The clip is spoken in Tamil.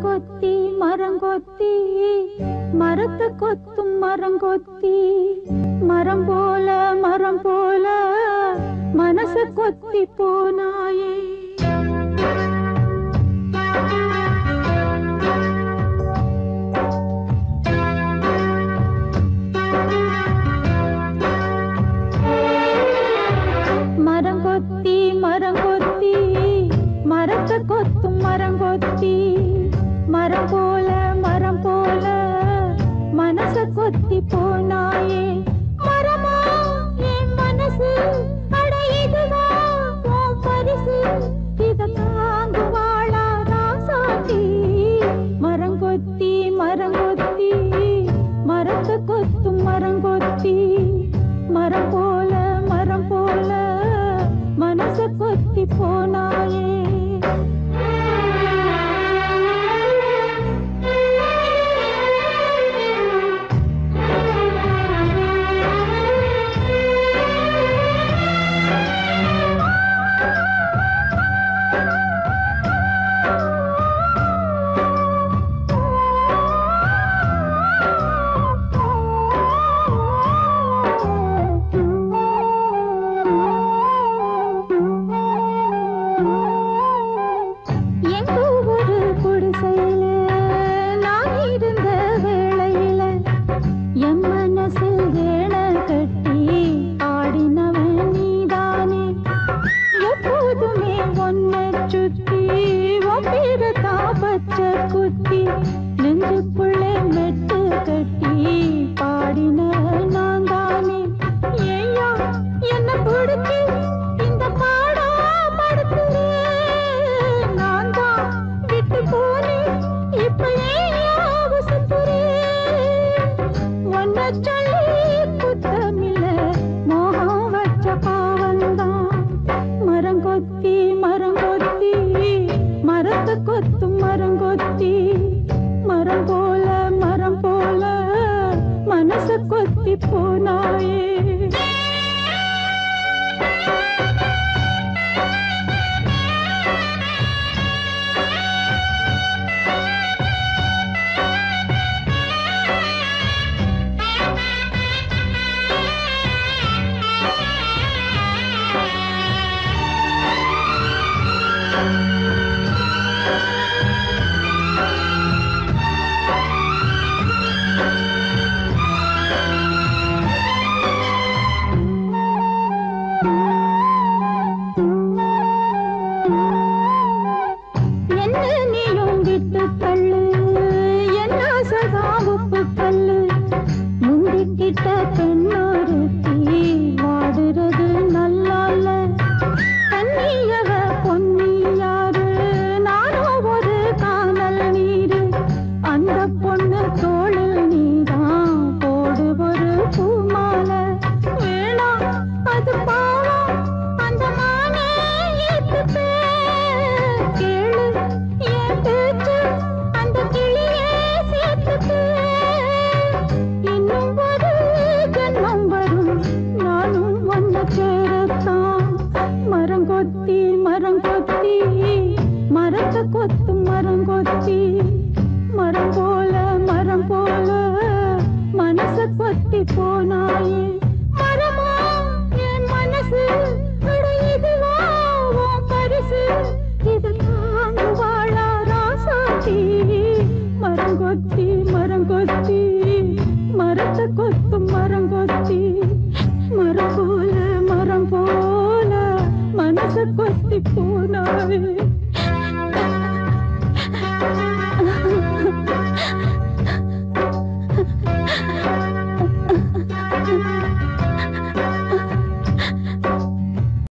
மரங்கொத்தி மரங்கொத்தி மரத்து கொத்தும் மரங்கொத்தி மரம் போல மரம் போல மனசு கொத்தி போனாயே மரங்கொத்தி மரங்கொத்தி மரத்தை கொத்தும் மரங்கொத்தி மரம் போல மரம் போல மனச கொத்தி போனாயே மரமா என் மனசு அட இதுவா உன் பரிசு இத தாங்குவாளா ராசாத்தி மரங்கொத்தி மரங்கொத்தி மரத்தை கொத்தும் மரங்கொத்தி மரம் போல மரம் போல மனச கொத்தி போனாயே எங்க ஊரு குடிசையில நான் இருந்த வேளையில என் மனசில் ஏன கட்டி ஆடினவன் நீதானே எப்போதுமே ஒன்ன சுத்தி உன் பேரத்தா பச்சை குத்தி நெஞ்சுக்குள்ளே மெட்டு கட்டி பாடின நான் தானே ஏய்யா என்ன பிடிச்சி இந்த பாடா படுத்துறேன் நான் தான் விட்டு போனேன் இப்ப ஏய்யா உசுத்துறேன் ஒன்ன சொல்லி குத்தமில்ல மோகம் வச்ச பாவந்தான் மரங்கொத்தி மரங்கொத்தி மரத்தை கொத்தும் மரங்கொத்தி மரம் போல மரம் போல மனச கொத்தி போனாயே என்ன நீயும் விட்டு தள்ளு என்ன சதா உப்பு கல்லு முந்திக்கிட்ட பெண்ணொருத்தி வாடுறது நல்லால கண்ணியவ பொன்னியாரு நானும் ஒரு காணல் நீரு அந்த பொண்ணு தோளில் நீதான் போடு ஒரு பூமாலை வேணாம் அது பாவம் அந்த மானே ஏத்துப்பே கேளு என் பேச்சு அந்த கிளியே சேர்த்துப்பே இன்னும் ஒரு ஜன்மம் வரும் நானும் ஒன்ன சேரத்தான் மரங்கொத்தி மரங்கொத்தி மரத்தை கொத்தும் மரங்கொத்தி மரம் போல மரம் போல மனச கொத்தி போனாயே மரமா என் மனசு அட இதுவா உன் பரிசு இது தாங்குவாளா ராசாத்தி மரங்கொத்தி மரங்கொத்தி மரத்தை கொத்தும் மரங்கொத்தி மரம் போல மரம் போல மனச கொத்தி போனாவே